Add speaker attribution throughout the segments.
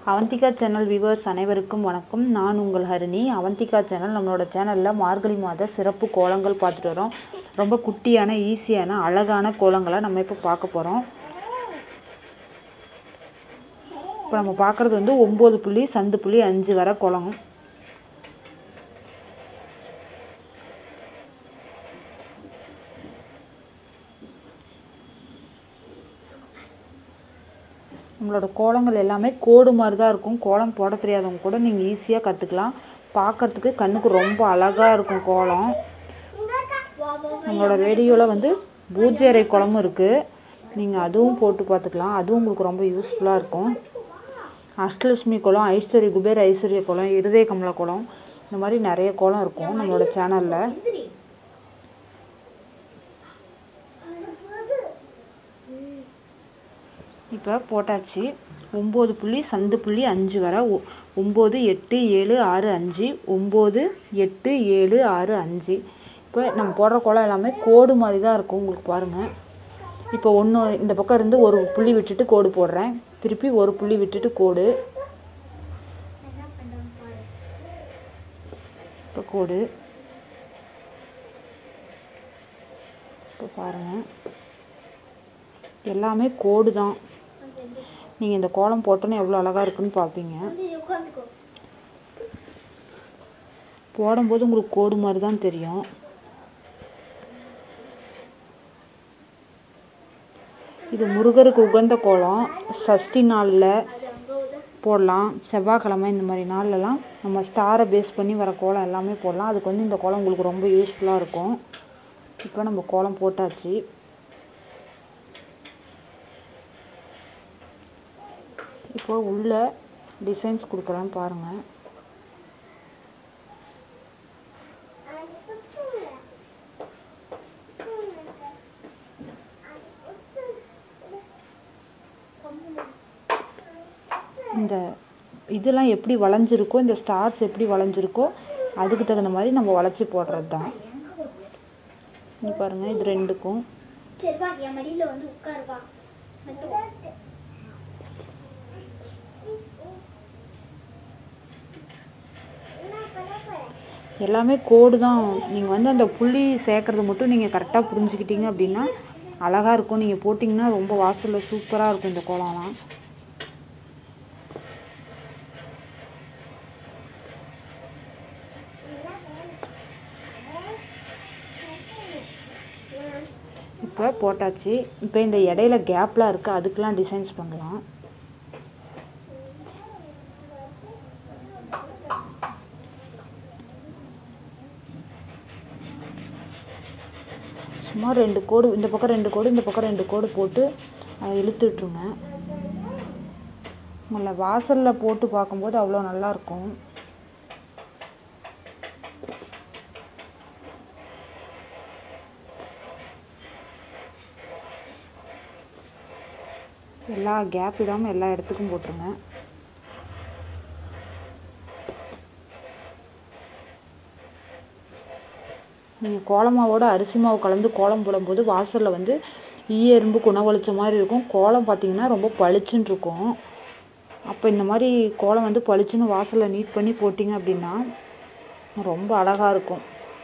Speaker 1: Avantika channel viewers அனைவருக்கும் வணக்கம் நான் உங்கள் ஹரிணி அவந்திகா சேனல் நம்மளோட சேனலில் மார்கழி மாத சிறப்பு கோலங்கள் பார்த்துட்டு வரோம் ரொம்ப குட்டியான ஈஸியான அழகான கோலங்களை நம்ம இப்போ பார்க்க போகிறோம் இப்போ நம்ம பார்க்குறது வந்து ஒம்பது புள்ளி சந்து புள்ளி அஞ்சு வர கோலம் நம்மளோட கோலங்கள் எல்லாமே கோடு மாதிரி தான் இருக்கும் கோலம் போட தெரியாதவங்க கூட நீங்கள் ஈஸியாக கற்றுக்கலாம் பார்க்கறதுக்கு கண்ணுக்கு ரொம்ப அழகாக இருக்கும் கோலம் நம்மளோட ரேடியோவில் வந்து பூஜை அறை குளமும் இருக்குது நீங்கள் அதுவும் போட்டு பார்த்துக்கலாம் அதுவும் உங்களுக்கு ரொம்ப யூஸ்ஃபுல்லாக இருக்கும் அஷ்டலட்சுமி குளம் ஐஸ்வர்ய குபேர் ஐஸ்வர்ய குளம் இருதய கமல குளம் இந்த மாதிரி நிறைய குளம் இருக்கும் நம்மளோட சேனலில் இப்போ போட்டாச்சு ஒம்பது புள்ளி சந்து புள்ளி அஞ்சு வர ஒ- ஒம்பது எட்டு ஏழு ஆறு அஞ்சு ஒம்பது எட்டு ஏழு ஆறு அஞ்சு இப்போ நம்ம போடுற கோலம் எல்லாமே கோடு மாதிரி தான் இருக்கும் உங்களுக்கு பாருங்கள் இப்போ ஒன்று இந்த பக்கம் இருந்து ஒரு புள்ளி விட்டுட்டு கோடு போடுறேன் திருப்பி ஒரு புள்ளி விட்டுட்டு கோடு இப்போ கோடு இப்போ பாருங்கள் எல்லாமே கோடு தான் நீங்கள் இந்த கோலம் போட்டோன்னே எவ்வளோ அழகாக இருக்குன்னு பார்ப்பீங்க போடும்போது உங்களுக்கு கோடு மாதிரி தான் தெரியும் இது முருகருக்கு உகந்த கோலம் சஷ்டி நாளில் போடலாம் செவ்வாய்க்கிழமை இந்த மாதிரி நாள்லலாம் நம்ம ஸ்டாரை பேஸ் பண்ணி வர கோலம் எல்லாமே போடலாம் அதுக்கு வந்து இந்த கோலம் உங்களுக்கு ரொம்ப யூஸ்ஃபுல்லாக இருக்கும் இப்போ நம்ம கோலம் போட்டாச்சு இப்போ உள்ள டிசைன்ஸ் கொடுக்குறேன் பாருங்கள் இந்த இதெல்லாம் எப்படி வளைஞ்சிருக்கோ இந்த ஸ்டார்ஸ் எப்படி வளைஞ்சிருக்கோ அதுக்கு தகுந்த மாதிரி நம்ம வளைச்சி போடுறது தான் நீ பாருங்கள் இது ரெண்டுக்கும்
Speaker 2: சரி வா என் மடியில வந்து உட்காரு வா மட்டும்
Speaker 1: எல்லாமே கோடு தான் நீங்கள் வந்து அந்த புள்ளி சேர்க்கறது மட்டும் நீங்கள் கரெக்டாக புரிஞ்சுக்கிட்டீங்க அப்படின்னா அழகாக இருக்கும் நீங்கள் போட்டிங்கன்னா ரொம்ப வாசலில் சூப்பராக இருக்கும் இந்த கோலம்லாம் இப்போ போட்டாச்சு இப்போ இந்த இடையில கேப்லாம் இருக்குது அதுக்கெலாம் டிசைன்ஸ் பண்ணலாம் சும்மா ரெண்டு கோடு இந்த பக்கம் ரெண்டு கோடு இந்த பக்கம் ரெண்டு கோடு போட்டு அதை இழுத்து விட்ருங்க உங்களை வாசலில் போட்டு பார்க்கும்போது அவ்வளோ நல்லாயிருக்கும் எல்லா கேப் விடாமல் எல்லா இடத்துக்கும் போட்டுருங்க நீங்கள் கோலமாவோட அரிசி மாவு கலந்து கோலம் போடும்போது வாசலில் வந்து ஈய எறும்பு குணவளிச்ச மாதிரி இருக்கும் கோலம் பார்த்தீங்கன்னா ரொம்ப பளிச்சுன்னு இருக்கும் அப்போ இந்த மாதிரி கோலம் வந்து பளிச்சுன்னு வாசலில் நீட் பண்ணி போட்டிங்க அப்படின்னா ரொம்ப அழகாக இருக்கும்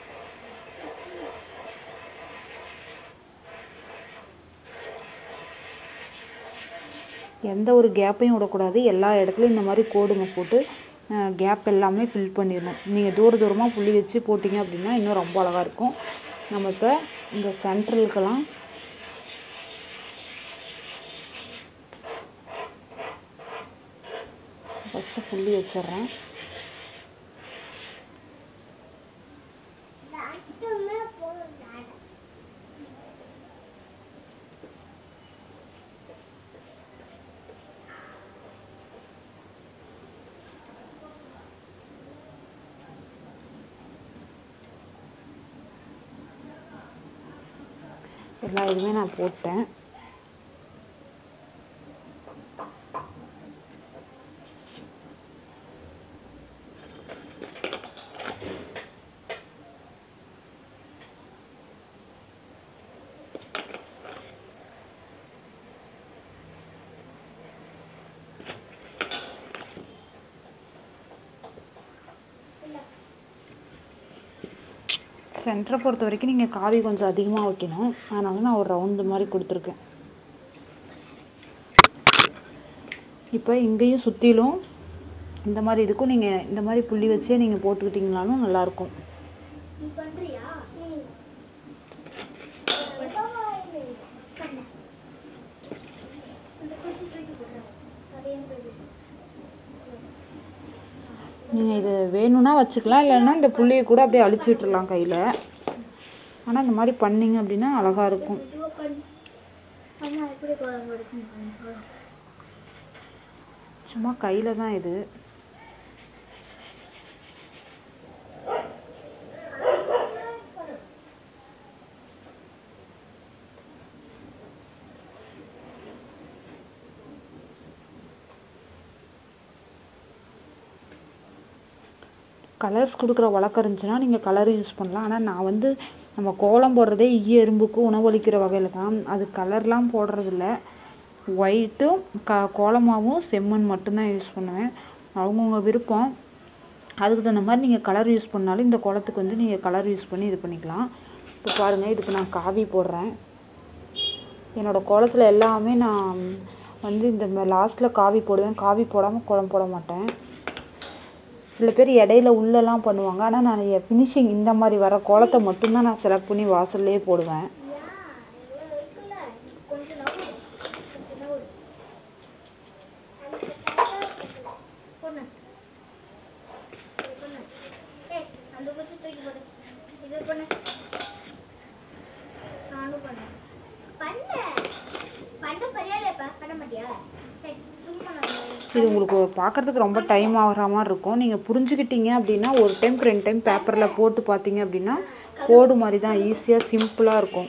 Speaker 1: எந்த ஒரு கேப்பையும் விடக்கூடாது எல்லா இடத்துலையும் இந்த மாதிரி கோடுங்க போட்டு கேப் எல்லாமே ஃபில் பண்ணிடணும் நீங்கள் தூர தூரமாக புள்ளி வச்சு போட்டிங்க அப்படின்னா இன்னும் ரொம்ப அழகாக இருக்கும் நம்ம இப்போ இந்த சென்ட்ரலுக்கெல்லாம் ஃபஸ்ட்டு புள்ளி வச்சிடுறேன் எல்லா இதுவுமே நான் போட்டேன் சென்டரை பொறுத்த வரைக்கும் நீங்கள் காவி கொஞ்சம் அதிகமாக வைக்கணும் அதனால நான் ஒரு ரவுண்டு மாதிரி கொடுத்துருக்கேன் இப்போ இங்கேயும் சுற்றிலும் இந்த மாதிரி இதுக்கும் நீங்கள் இந்த மாதிரி புள்ளி வச்சே நீங்கள் போட்டுக்கிட்டிங்கனாலும் நல்லாயிருக்கும்
Speaker 2: நீ பண்றியா பண்ணு. இந்த குச்சி தூக்கி போடுறேன் அதே மாதிரி
Speaker 1: நீங்கள் இது வேணும்னா வச்சுக்கலாம் இல்லைன்னா இந்த புள்ளியை கூட அப்படியே அழிச்சு விட்டுறலாம் கையில் ஆனால் இந்த மாதிரி பண்ணீங்க அப்படின்னா அழகாக இருக்கும்
Speaker 2: இதுவா பண்ணு அம்மா எப்படி குழம்பு எடுக்கும்
Speaker 1: சும்மா கையில் தான் இது கலர்ஸ் கொடுக்குற வழக்கம் இருந்துச்சுன்னா நீங்கள் கலர் யூஸ் பண்ணலாம் ஆனால் நான் வந்து நம்ம கோலம் போடுறதே ஈய எறும்புக்கு உணவளிக்கிற வகையில் தான் அது கலர்லாம் போடுறதில்ல ஒயிட்டும் க கோலமாவும் செம்மண் மட்டும்தான் யூஸ் பண்ணுவேன் அவங்கவுங்க விருப்பம் அதுக்கு தகுந்த மாதிரி நீங்கள் கலர் யூஸ் பண்ணாலும் இந்த கோலத்துக்கு வந்து நீங்கள் கலர் யூஸ் பண்ணி இது பண்ணிக்கலாம் இப்போ பாருங்கள் இதுக்கு நான் காவி போடுறேன் என்னோடய கோலத்தில் எல்லாமே நான் வந்து இந்த லாஸ்ட்டில் காவி போடுவேன் காவி போடாமல் கோலம் போட மாட்டேன் சில பேர் இடையில உள்ளெல்லாம் பண்ணுவாங்க ஆனால் நான் ஃபினிஷிங் இந்த மாதிரி வர கோலத்தை மட்டும்தான் நான் செலக்ட் பண்ணி வாசல்லையே போடுவேன்
Speaker 2: இவ்வளோ இருக்குல்ல கொஞ்சம் நவுறு கொஞ்சம் நவுறு பொண்ணு இது பொண்ணு ஏய் அந்த குச்சி தூக்கி போடு இது பண்ணு நானும் பண்ணேன் பண்ண பண்ண பரியாலையப்பா பண்ண மாட்டியா சரி சும்மா நான்
Speaker 1: இது உங்களுக்கு பார்க்கறதுக்கு ரொம்ப டைம் ஆகிற மாதிரி இருக்கும் நீங்கள் புரிஞ்சுக்கிட்டீங்க அப்படின்னா ஒரு டைம்க்கு ரெண்டு டைம் பேப்பரில் போட்டு பார்த்தீங்க அப்படின்னா கோடு மாதிரி தான் ஈஸியாக சிம்பிளாக இருக்கும்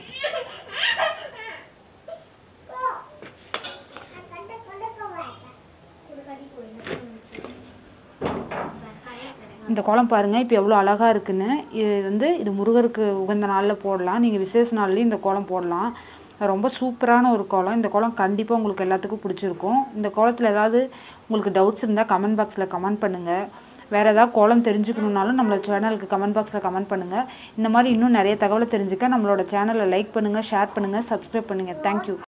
Speaker 1: இந்த கோலம் பாருங்கள் இப்போ எவ்வளோ அழகாக இருக்குன்னு இது வந்து இது முருகருக்கு உகந்த நாளில் போடலாம் நீங்கள் விசேஷ நாள்லேயும் இந்த கோலம் போடலாம் ரொம்ப சூப்பரான ஒரு கோலம் இந்த கோலம் கண்டிப்பாக உங்களுக்கு எல்லாத்துக்கும் பிடிச்சிருக்கும் இந்த கோலத்தில் ஏதாவது உங்களுக்கு டவுட்ஸ் இருந்தால் கமெண்ட் பாக்ஸில் கமெண்ட் பண்ணுங்கள் வேறு ஏதாவது கோலம் தெரிஞ்சுக்கணுன்னாலும் நம்மளோட சேனலுக்கு கமெண்ட் பாக்ஸில் கமெண்ட் பண்ணுங்கள் இந்த மாதிரி இன்னும் நிறைய தகவலை தெரிஞ்சுக்க நம்மளோட சேனலை லைக் பண்ணுங்கள் ஷேர் பண்ணுங்கள் சப்ஸ்கிரைப் பண்ணுங்கள் தேங்க்யூ